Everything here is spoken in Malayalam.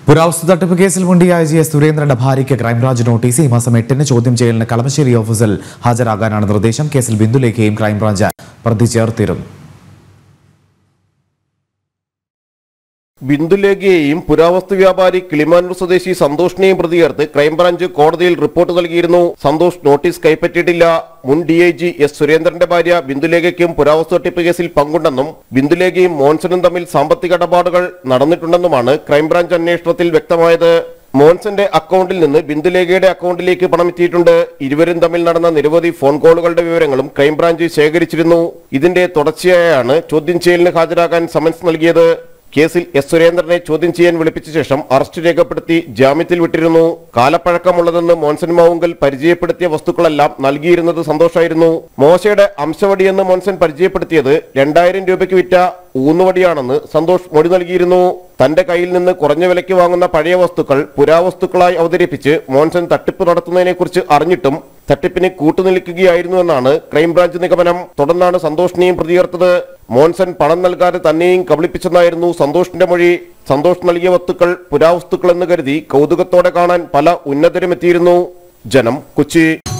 പുരാവസ്തു തട്ടിപ്പ് കേസിൽ മുണ്ടിയായ ജി എസ് സുരേന്ദ്രന്റെ ഭാര്യയ്ക്ക് ക്രൈംബ്രാഞ്ച് നോട്ടീസ് ഈ മാസം എട്ടിന് ചോദ്യം ചെയ്യലിന് കളമശ്ശേരി ഓഫീസിൽ ഹാജരാകാനാണ് നിർദ്ദേശം കേസിൽ ബിന്ദുലേഖയും ക്രൈംബ്രാഞ്ച് പ്രതി ചേർത്തിരുന്നു ബിന്ദുലേഖയെയും പുരാവസ്തു വ്യാപാരി കിളിമാനൂർ സ്വദേശി സന്തോഷിനെയും പ്രതിയേർത്ത് ക്രൈംബ്രാഞ്ച് കോടതിയിൽ റിപ്പോർട്ട് നൽകിയിരുന്നു സന്തോഷ് നോട്ടീസ് കൈപ്പറ്റിയിട്ടില്ല മുൻ ഡി ഐ ജി എസ് സുരേന്ദ്രന്റെ ഭാര്യ ബിന്ദുലേഖയ്ക്കും പുരാവസ്തു തട്ടിപ്പ് കേസിൽ പങ്കുണ്ടെന്നും ബിന്ദുലേഖയും മോൻസനും തമ്മിൽ സാമ്പത്തിക ഇടപാടുകൾ നടന്നിട്ടുണ്ടെന്നുമാണ് ക്രൈംബ്രാഞ്ച് അന്വേഷണത്തിൽ വ്യക്തമായത് മോൻസന്റെ അക്കൗണ്ടിൽ നിന്ന് ബിന്ദുലേഖയുടെ അക്കൗണ്ടിലേക്ക് പണം എത്തിയിട്ടുണ്ട് ഇരുവരും തമ്മിൽ നടന്ന നിരവധി ഫോൺ കോളുകളുടെ വിവരങ്ങളും ക്രൈംബ്രാഞ്ച് ശേഖരിച്ചിരുന്നു ഇതിന്റെ തുടർച്ചയായാണ് ചോദ്യം ചെയ്യലിന് ഹാജരാകാൻ സമൻസ് നൽകിയത് കേസിൽ എസ് സുരേന്ദ്രനെ ചോദ്യം ചെയ്യാൻ വിളിപ്പിച്ച ശേഷം അറസ്റ്റ് രേഖപ്പെടുത്തി ജാമ്യത്തിൽ വിട്ടിരുന്നു കാലപ്പഴക്കമുള്ളതെന്ന് മോൻസൻ മാവുങ്കൽ പരിചയപ്പെടുത്തിയ വസ്തുക്കളെല്ലാം നൽകിയിരുന്നത് സന്തോഷമായിരുന്നു മോശയുടെ അംശവടിയെന്ന് മോൻസൻ പരിചയപ്പെടുത്തിയത് രണ്ടായിരം രൂപയ്ക്ക് വിറ്റ ഊന്നുവടിയാണെന്ന് സന്തോഷ് മൊഴി നൽകിയിരുന്നു തന്റെ കയ്യിൽ നിന്ന് കുറഞ്ഞ വിലയ്ക്ക് വാങ്ങുന്ന പഴയ വസ്തുക്കൾ പുരാവസ്തുക്കളായി അവതരിപ്പിച്ച് മോൻസൻ തട്ടിപ്പ് നടത്തുന്നതിനെക്കുറിച്ച് അറിഞ്ഞിട്ടും തട്ടിപ്പിന് കൂട്ടുനിൽക്കുകയായിരുന്നുവെന്നാണ് ക്രൈംബ്രാഞ്ച് നിഗമനം തുടർന്നാണ് സന്തോഷിനെയും പ്രതിയേർത്തത് മോൻസൻ പണം നൽകാതെ തന്നെയും കബളിപ്പിച്ചെന്നായിരുന്നു സന്തോഷിന്റെ മൊഴി സന്തോഷ് നൽകിയ വസ്തുക്കൾ പുരാവസ്തുക്കളെന്ന് കരുതി കൗതുകത്തോടെ കാണാൻ പല ഉന്നതരും എത്തിയിരുന്നു ജനം കൊച്ചി